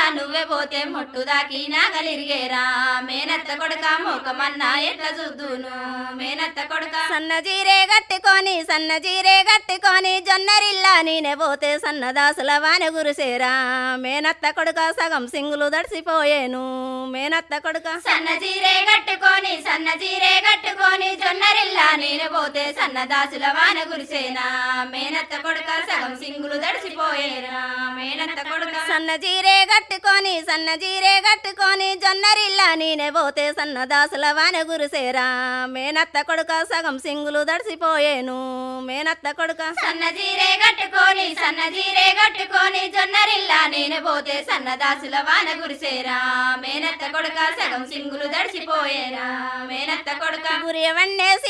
నువ్వే పోతే మొట్టు దాకి నాగలిరిగేరా మేనత్త కొడుక మోకమన్నా ఎట్లా చూద్దును మేనత్త కొడుక సన్న జీరే కట్టుకొని సన్న జీరే కట్టుకొని జొన్నరిల్లా నేనే పోతే సన్నదాసుల వాన గురిసేరా మేనత్త కొడుక సగం సింగులు దడిసిపోయేను మేనత్త కొడుక సన్న జీరే కట్టుకొని సన్న జీరే కట్టుకొని జొన్నరిల్లా నేను పోతే సన్న దాసుల వాన గురిసేనా మేనత్త కొడుక సగం సింగులు దడిసిపోయేరా మేనత్త కొడుక సన్న జీరే కట్టుకొని సన్న జీరే కట్టుకొని జొన్నరిల్లా నేనే పోతే సన్నదాసుల వాన గురిసేరా మేనత్త కొడుక సగం సింగులు దడిసిపోయేను మేనత్త కొడుక సన్న జీరే కట్టుకొని సన్న జీరే కట్టుకొని జొన్నరిల్లా నేను పోతే సన్న దాసుల వాన గురిసేరా మేనత్త కొడుక సగం సింగులు దడిసిపోయేరా మేనత్త కొడుక గురియవన్నేసి